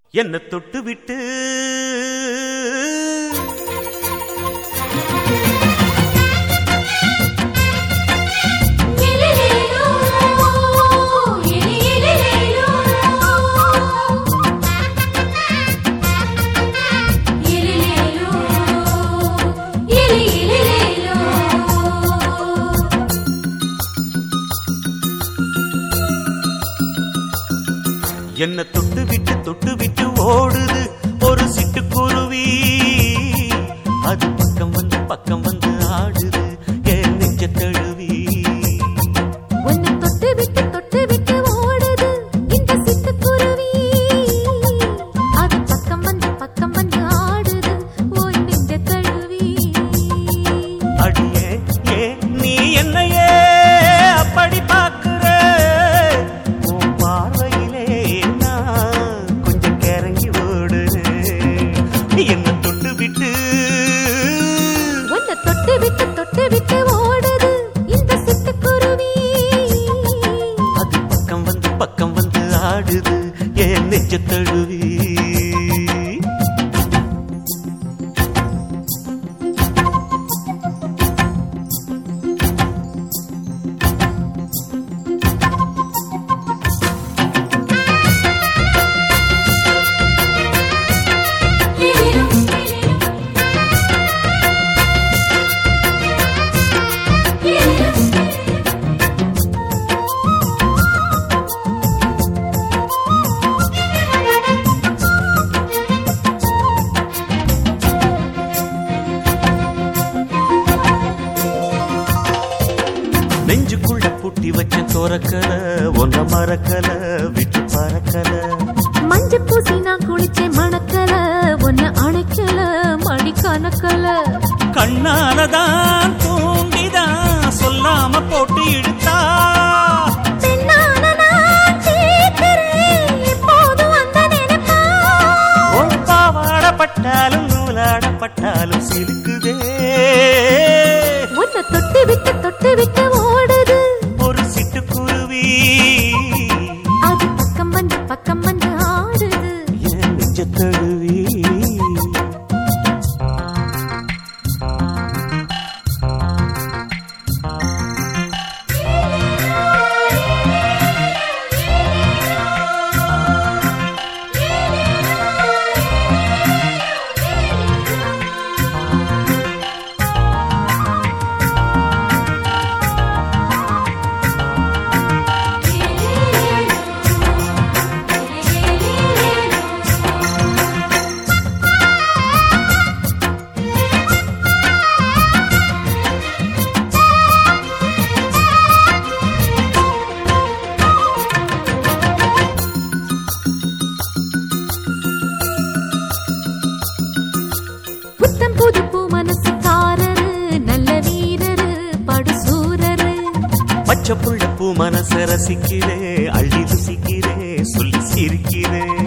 என்ன தொட்டு விட்டு எலிலேலோ எலி எலிலேலோ எலிலேலோ எலி எலிலேலோ என்ன தொட்டு விட்டு தொட்டு விட்டு ஓடுது ஒரு சிட்டுக்குருவி அது பக்கம் வந்து பக்கம் வந்து ஆடுது என் நெஞ்ச தழுவி உன்னை தொட்டு விட்டு தொட்டு விட்டு ஓடுது இந்த சிட்டுக்குருவி அது பக்கம் வந்து பக்கம் வந்து ஆடுது ஓய் நெஞ்ச தழுவி அடியே ஏ நீ என்னையே அப்படி பார்க்கிற உன் பார்வையிலே நான் கொஞ்சம் கிறங்கி ஓடுறேன் என்ன தொட்டு விட்டு உன்னை தொட்டு விட்டு தொட்டு விட்டு ஓடுது இந்த சிட்டுக்குருவி அது பக்கம் வந்து பக்கம் வந்து ஆடுது என் நெஞ்ச தழுவி நெஞ்சுக்குள்ள பூட்டி வச்ச தோரக்கல ஒன்ன மறக்கல விட்டு பறக்கல மஞ்சள் பூசி நான் குளிச்சேன் மணக்கல உன்னை அணைக்கல மணி கணக்கல கண்ணாலதான் தூண்டிதான் சொல்லாம போட்டு இழுத்தா பெண்ணான நான் கேட்கிறேன் எப்போதும் அந்த நினைப்பா உன் பாவாடப்பட்டாலும் நூலாடப்பட்டாலும் சிலுக்குதே உன்னை தொட்டு விட்டு தொட்டு விட்டு ஓடுது ஒரு சிட்டுக்குருவி அது பக்கம் வந்து பக்கம் வந்து ஆடுது என் நெஞ்ச தழுவி புத்தம் புது பூ மனசுக்காரரு நல்ல வீரரு படுசூரரு பச்சை புள்ள பூ மனச ரசிக்கிறே அள்ளி ருசிக்கிறே சொல்லி சிரிக்கிறே